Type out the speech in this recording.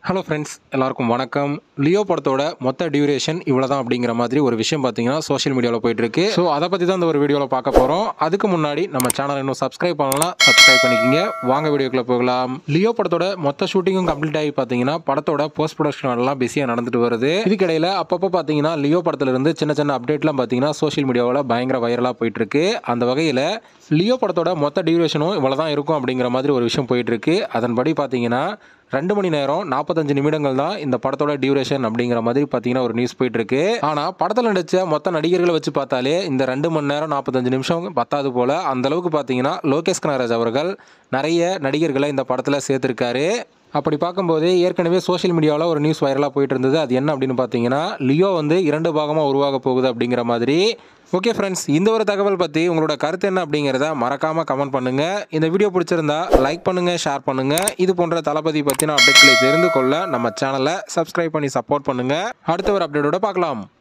hello friends எல்லாருக்கும் வணக்கம் Leo படத்தோட மொத்த டியூரேஷன் இவ்வளோ தான் அப்படிங்கிற மாதிரி ஒரு விஷயம் பார்த்தீங்கன்னா சோஷியல் மீடியாவில் போயிட்டு இருக்கு ஸோ அதை பற்றி தான் இந்த ஒரு வீடியோவில் பார்க்க போகிறோம் அதுக்கு முன்னாடி நம்ம சேனல் இன்னும் சப்ஸ்கிரைப் பண்ணலாம் சப்ஸ்கிரைப் பண்ணிக்கிங்க வாங்க வீடியோக்குள்ளே போகலாம் லியோ படத்தோட மொத்த ஷூட்டிங்கும் கம்ப்ளீட் ஆகி பார்த்தீங்கன்னா படத்தோட போஸ்ட் ப்ரொடக்ஷன் எல்லாம் பிஸியாக நடந்துட்டு வருது இதுக்கிடையில் அப்பப்போ பார்த்தீங்கன்னா லியோ படத்துல இருந்து சின்ன சின்ன அப்டேட்லாம் பார்த்தீங்கன்னா சோஷியல் மீடியாவில் பயங்கர வைரலாக போயிட்டு இருக்கு அந்த வகையில் லியோ படத்தோட மொத்த டியூரேஷனும் இவ்வளோ தான் இருக்கும் அப்படிங்கிற மாதிரி ஒரு விஷயம் போயிட்டு இருக்கு அதன்படி பார்த்தீங்கன்னா ரெண்டு மணி நேரம் நாற்பத்தஞ்சு நிமிடங்கள் தான் இந்த படத்தோட டியூரேஷன் அப்படிங்கிற மாதிரி பார்த்தீங்கன்னா ஒரு நியூஸ் போயிட்டு இருக்கு ஆனால் படத்தில் நடிச்ச மொத்த நடிகர்களை வச்சு பார்த்தாலே இந்த ரெண்டு மணி நேரம் நாற்பத்தஞ்சு நிமிஷம் பத்தாது போல அந்த அளவுக்கு பார்த்தீங்கன்னா லோகேஷ் கனகராஜ் அவர்கள் நிறைய நடிகர்களை இந்த படத்தில் சேர்த்துருக்காரு அப்படி பார்க்கும்போது ஏற்கனவே சோஷியல் மீடியாவில் ஒரு நியூஸ் வைரலாக போயிட்டு இருந்தது அது என்ன அப்படின்னு பார்த்தீங்கன்னா லியோ வந்து இரண்டு பாகமாக உருவாக போகுது அப்படிங்கிற மாதிரி ஓகே ஃப்ரெண்ட்ஸ் இந்த ஒரு தகவல் பற்றி உங்களோட கருத்து என்ன அப்படிங்கிறத மறக்காமல் கமெண்ட் பண்ணுங்கள் இந்த வீடியோ பிடிச்சிருந்தா லைக் பண்ணுங்கள் ஷேர் பண்ணுங்கள் இது போன்ற தளபதி பற்றின அப்டேட்களை தெரிந்து கொள்ள நம்ம சேனலை சப்ஸ்கிரைப் பண்ணி சப்போர்ட் பண்ணுங்கள் அடுத்த ஒரு அப்டேட்டோட பார்க்கலாம்